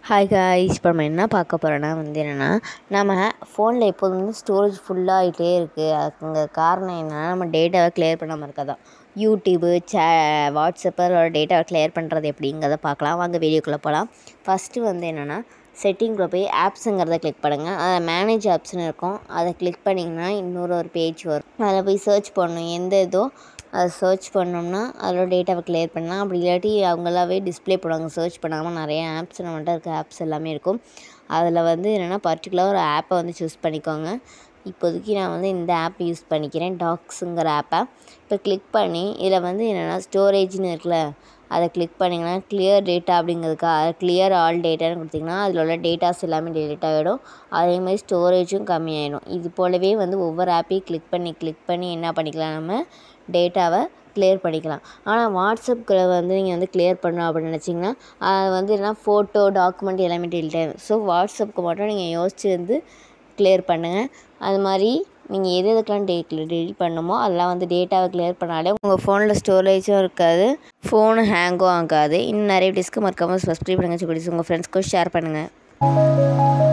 hi guys இப்போ நம்ம என்ன பார்க்க போகிறோன்னா வந்து என்னென்னா நம்ம ஃபோனில் எப்போதுமே ஸ்டோரேஜ் ஃபுல்லாகிட்டே இருக்குது அதுக்கு காரணம் என்னென்னா நம்ம டேட்டாவை கிளியர் பண்ணாமல் இருக்கதான் யூடியூபு சே வாட்ஸ்அப்பு அதோட டேட்டாவை கிளியர் பண்ணுறது எப்படிங்கிறத பார்க்கலாம் வாங்க வீடியோக்குள்ளே போகலாம் ஃபஸ்ட்டு வந்து என்னென்னா செட்டிங்கில் போய் ஆப்ஸுங்கிறத கிளிக் பண்ணுங்கள் அதில் மேனேஜ் ஆப்ஸ்னு இருக்கும் அதை கிளிக் பண்ணிங்கன்னா இன்னொரு ஒரு பேஜ் வரும் அதில் போய் சர்ச் பண்ணணும் எந்த இதோ அதை சர்ச் பண்ணோம்னா அதோட டேட்டாவை கிளியர் பண்ணலாம் அப்படி இல்லாட்டி அவங்களாவே டிஸ்ப்ளே பண்ணுவாங்க சர்ச் பண்ணாமல் நிறைய ஆப்ஸ் நம்மள்ட்ட இருக்க ஆப்ஸ் எல்லாமே இருக்கும் அதில் வந்து என்னென்னா பர்டிகுலர் ஒரு ஆப்பை வந்து சூஸ் பண்ணிக்கோங்க இப்போதைக்கு நான் வந்து இந்த ஆப் யூஸ் பண்ணிக்கிறேன் டாக்ஸுங்கிற ஆப்பை இப்போ கிளிக் பண்ணி இதில் வந்து என்னென்னா ஸ்டோரேஜ்னு இருக்குல்ல அதை கிளிக் பண்ணிங்கன்னா கிளியர் டேட்டா அப்படிங்கிறதுக்கா கிளியர் ஆல் டேட்டான்னு கொடுத்திங்கன்னா அதில் உள்ள டேட்டாஸ் எல்லாமே டெலிட் ஆகிடும் அதே மாதிரி ஸ்டோரேஜும் கம்மியாயிடும் இது போலவே வந்து ஒவ்வொரு ஆப்பையும் கிளிக் பண்ணி கிளிக் பண்ணி என்ன பண்ணிக்கலாம் நம்ம டேட்டாவை கிளியர் பண்ணிக்கலாம் ஆனால் வாட்ஸ்அப்பில் வந்து நீங்கள் வந்து கிளியர் பண்ணணும் அப்படின்னு நினச்சிங்கன்னா அது வந்து என்ன ஃபோட்டோ டாக்குமெண்ட் எல்லாமே டெலிட் ஆகிடும் ஸோ வாட்ஸ்அப்புக்கு மட்டும் நீங்கள் யோசிச்சு வந்து கிளியர் பண்ணுங்கள் அது மாதிரி நீங்கள் எது எதுக்கெலாம் டேட் டெலிட் பண்ணுமோ அதெல்லாம் வந்து டேட்டாவை கிளியர் பண்ணாலே உங்கள் ஃபோனில் ஸ்டோரேஜும் இருக்காது ஃபோனு ஹேங்கும் ஆகாது இன்னும் நிறைய டிஸ்க்கு மறக்காமல் சப்ஸ்கிரைப் பண்ணுங்கள் உங்கள் ஃப்ரெண்ட்ஸ்க்கும் ஷேர் பண்ணுங்கள்